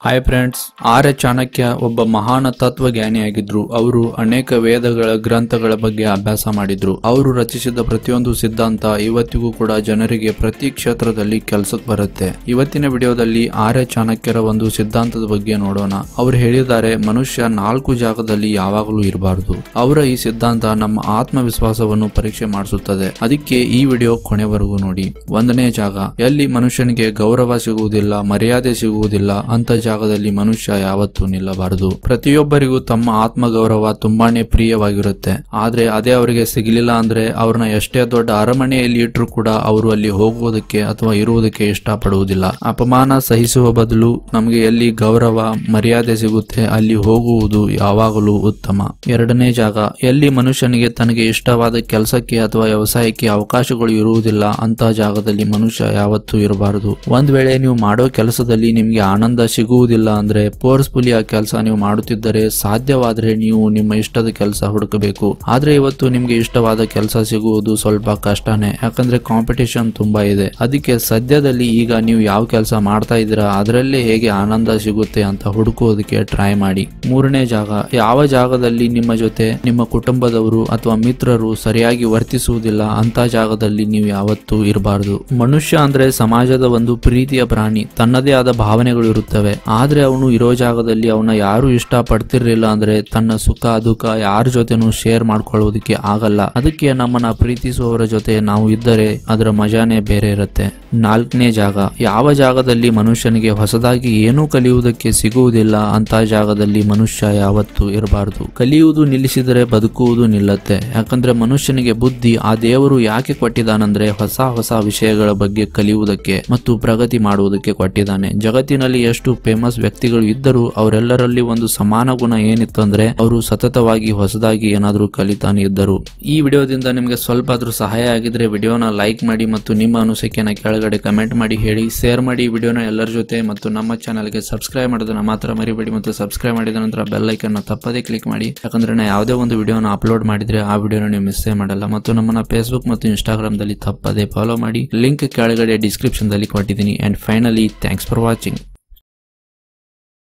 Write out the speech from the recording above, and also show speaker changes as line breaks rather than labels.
hi friends ಆರ್ಯ ಚಾಣಕ್ಯ ಒಬ್ಬ ಮಹಾನ ತತ್ವಜ್ಞಾನಿಯಾಗಿದ್ರು ಅವರು ಅನೇಕ ವೇದಗಳ ಗ್ರಂಥಗಳ ಬಗ್ಗೆ ಅಭ್ಯಾಸ ಮಾಡಿದ್ರು ಅವರು ರಚಿಸಿದ ಪ್ರತಿಯೊಂದು ಸಿದ್ಧಾಂತ ಇವತ್ತಿಗೂ ಕೂಡ ಜನರಿಗೆ ಪ್ರತಿ ಕ್ಷೇತ್ರದಲ್ಲಿ ಕೆಲಸಕ್ಕೆ ಬರುತ್ತೆ ಇವತ್ತಿನ ವಿಡಿಯೋದಲ್ಲಿ ಆರ್ಯ ಚಾಣಕ್ಯರ ಒಂದು ಸಿದ್ಧಾಂತದ ಬಗ್ಗೆ ನೋಡೋಣ ಅವರು ಹೇಳಿದ್ದಾರೆ ಮನುಷ್ಯ ನಾಲ್ಕು ಜಾಗದಲ್ಲಿ ಯಾವಾಗಲೂ ಇರಬಾರದು ಅವರ ಈ ಸಿದ್ಧಾಂತ ನಮ್ಮ ಆತ್ಮವಿಶ್ವಾಸವನ್ನು ಪರೀಕ್ಷೆ ಮಾಡಿಸುತ್ತದೆ ಅದಕ್ಕೆ ಈ ವಿಡಿಯೋ ಕೊನೆವರೆಗೂ ನೋಡಿ ಒಂದನೇ ಜಾಗ ಎಲ್ಲಿ ಮನುಷ್ಯನಿಗೆ ಗೌರವ ಸಿಗುವುದಿಲ್ಲ ಮರ್ಯಾದೆ ಸಿಗುವುದಿಲ್ಲ ಅಂತ ಜಾಗದಲ್ಲಿ ಮನುಷ್ಯ ಯಾವತ್ತೂ ನಿಲ್ಲಬಾರದು ಪ್ರತಿಯೊಬ್ಬರಿಗೂ ತಮ್ಮ ಆತ್ಮಗೌರವ ತುಂಬಾನೇ ಪ್ರಿಯವಾಗಿರುತ್ತೆ ಆದ್ರೆ ಅದೇ ಅವರಿಗೆ ಸಿಗಲಿಲ್ಲ ಅಂದ್ರೆ ಅವ್ರನ್ನ ಎಷ್ಟೇ ದೊಡ್ಡ ಅರಮನೆಯಲ್ಲಿ ಇಟ್ಟರು ಕೂಡ ಅವರು ಅಲ್ಲಿ ಹೋಗುವುದಕ್ಕೆ ಅಥವಾ ಇರುವುದಕ್ಕೆ ಇಷ್ಟಪಡುವುದಿಲ್ಲ ಅಪಮಾನ ಸಹಿಸುವ ಬದಲು ನಮಗೆ ಎಲ್ಲಿ ಗೌರವ ಮರ್ಯಾದೆ ಸಿಗುತ್ತೆ ಅಲ್ಲಿ ಹೋಗುವುದು ಯಾವಾಗಲೂ ಉತ್ತಮ ಎರಡನೇ ಜಾಗ ಎಲ್ಲಿ ಮನುಷ್ಯನಿಗೆ ತನಗೆ ಇಷ್ಟವಾದ ಕೆಲಸಕ್ಕೆ ಅಥವಾ ವ್ಯವಸಾಯಕ್ಕೆ ಅವಕಾಶಗಳು ಇರುವುದಿಲ್ಲ ಅಂತ ಜಾಗದಲ್ಲಿ ಮನುಷ್ಯ ಯಾವತ್ತೂ ಇರಬಾರದು ಒಂದ್ ವೇಳೆ ನೀವು ಮಾಡೋ ಕೆಲಸದಲ್ಲಿ ನಿಮ್ಗೆ ಆನಂದ ಸಿಗುವುದಿಲ್ಲ ಅಂದ್ರೆ ಫೋರ್ಸ್ಫುಲಿ ಆ ಕೆಲಸ ನೀವು ಮಾಡುತ್ತಿದ್ದರೆ ಸಾಧ್ಯವಾದ್ರೆ ನೀವು ನಿಮ್ಮ ಇಷ್ಟದ ಕೆಲಸ ಹುಡುಕಬೇಕು ಆದ್ರೆ ಇವತ್ತು ನಿಮ್ಗೆ ಇಷ್ಟವಾದ ಕೆಲಸ ಸಿಗುವುದು ಸ್ವಲ್ಪ ಕಷ್ಟನೇ ಯಾಕಂದ್ರೆ ಕಾಂಪಿಟೇಷನ್ ತುಂಬಾ ಇದೆ ಅದಕ್ಕೆ ಸದ್ಯದಲ್ಲಿ ಈಗ ನೀವು ಯಾವ ಕೆಲಸ ಮಾಡ್ತಾ ಇದ್ದೀರಾ ಅದರಲ್ಲೇ ಹೇಗೆ ಆನಂದ ಸಿಗುತ್ತೆ ಅಂತ ಹುಡುಕುವುದಕ್ಕೆ ಟ್ರೈ ಮಾಡಿ ಮೂರನೇ ಜಾಗ ಯಾವ ಜಾಗದಲ್ಲಿ ನಿಮ್ಮ ಜೊತೆ ನಿಮ್ಮ ಕುಟುಂಬದವರು ಅಥವಾ ಮಿತ್ರರು ಸರಿಯಾಗಿ ವರ್ತಿಸುವುದಿಲ್ಲ ಅಂತ ಜಾಗದಲ್ಲಿ ನೀವು ಯಾವತ್ತೂ ಇರಬಾರದು ಮನುಷ್ಯ ಅಂದ್ರೆ ಸಮಾಜದ ಒಂದು ಪ್ರೀತಿಯ ಪ್ರಾಣಿ ತನ್ನದೇ ಆದ ಭಾವನೆಗಳು ಇರುತ್ತವೆ ಆದ್ರೆ ಅವನು ಇರೋ ಜಾಗದಲ್ಲಿ ಅವನ ಯಾರು ಇಷ್ಟ ಪಡ್ತಿರ್ಲಿಲ್ಲ ಅಂದ್ರೆ ತನ್ನ ಸುಖ ದುಃಖ ಯಾರ ಜೊತೆನೂ ಶೇರ್ ಮಾಡ್ಕೊಳ್ಳೋದಕ್ಕೆ ಆಗಲ್ಲ ಅದಕ್ಕೆ ನಮ್ಮನ್ನ ಪ್ರೀತಿಸುವವರ ಜೊತೆ ನಾವು ಇದ್ದರೆ ಅದರ ಮಜಾನೇ ಬೇರೆ ಇರುತ್ತೆ ನಾಲ್ಕನೇ ಜಾಗ ಯಾವ ಜಾಗದಲ್ಲಿ ಮನುಷ್ಯನಿಗೆ ಹೊಸದಾಗಿ ಏನೂ ಕಲಿಯುವುದಕ್ಕೆ ಸಿಗುವುದಿಲ್ಲ ಅಂತ ಜಾಗದಲ್ಲಿ ಮನುಷ್ಯ ಯಾವತ್ತೂ ಇರಬಾರದು ಕಲಿಯುವುದು ನಿಲ್ಲಿಸಿದರೆ ಬದುಕುವುದು ನಿಲ್ಲತ್ತೆ ಯಾಕಂದ್ರೆ ಮನುಷ್ಯನಿಗೆ ಬುದ್ಧಿ ಆ ದೇವರು ಯಾಕೆ ಕೊಟ್ಟಿದ್ದಾನಂದ್ರೆ ಹೊಸ ಹೊಸ ವಿಷಯಗಳ ಬಗ್ಗೆ ಕಲಿಯುವುದಕ್ಕೆ ಮತ್ತು ಪ್ರಗತಿ ಮಾಡುವುದಕ್ಕೆ ಕೊಟ್ಟಿದ್ದಾನೆ ಜಗತ್ತಿನಲ್ಲಿ ಎಷ್ಟು ಫೇಮಸ್ ವ್ಯಕ್ತಿಗಳು ಇದ್ದರೂ ಅವರೆಲ್ಲರಲ್ಲಿ ಒಂದು ಸಮಾನ ಗುಣ ಏನಿತ್ತು ಅಂದ್ರೆ ಅವರು ಸತತವಾಗಿ ಹೊಸದಾಗಿ ಏನಾದರೂ ಕಲಿತಾನೆ ಇದ್ದರು ಈ ವಿಡಿಯೋದಿಂದ ನಿಮಗೆ ಸ್ವಲ್ಪ ಆದ್ರೂ ಸಹಾಯ ಆಗಿದ್ರೆ ವಿಡಿಯೋನ ಲೈಕ್ ಮಾಡಿ ಮತ್ತು ನಿಮ್ಮ ಅನಿಸಿಕೆನ ಕೆಳಗಡೆ ಕಮೆಂಟ್ ಮಾಡಿ ಹೇಳಿ ಶೇರ್ ಮಾಡಿ ವಿಡಿಯೋನ ಎಲ್ಲರ ಜೊತೆ ಮತ್ತು ನಮ್ಮ ಚಾನಲ್ಗೆ ಸಬ್ಸ್ಕ್ರೈಬ್ ಮಾಡೋದನ್ನ ಮಾತ್ರ ಮರಿಬೇಡಿ ಮತ್ತು ಸಬ್ಸ್ಕ್ರೈಬ್ ಮಾಡಿದ ನಂತರ ಬೆಲ್ ಐಕನ್ ತಪ್ಪದೇ ಕ್ಲಿಕ್ ಮಾಡಿ ಯಾಕಂದ್ರೆ ನಾ ಯಾವುದೇ ಒಂದು ವಿಡಿಯೋನ ಅಪ್ಲೋಡ್ ಮಾಡಿದ್ರೆ ಆ ವಿಡಿಯೋನ ನೀವು ಮಿಸ್ ಮಾಡಲ್ಲ ಮತ್ತು ನಮ್ಮನ್ನ ಫೇಸ್ಬುಕ್ ಮತ್ತು ಇನ್ಸ್ಟಾಗ್ರಾಮ್ ದಲ್ಲಿ ತಪ್ಪದೇ ಫಾಲೋ ಮಾಡಿ ಲಿಂಕ್ ಕೆಳಗಡೆ ಡಿಸ್ಕ್ರಿಪ್ಷನ್ ದಲ್ಲಿ ಕೊಟ್ಟಿದ್ದೀನಿ and finally thanks for watching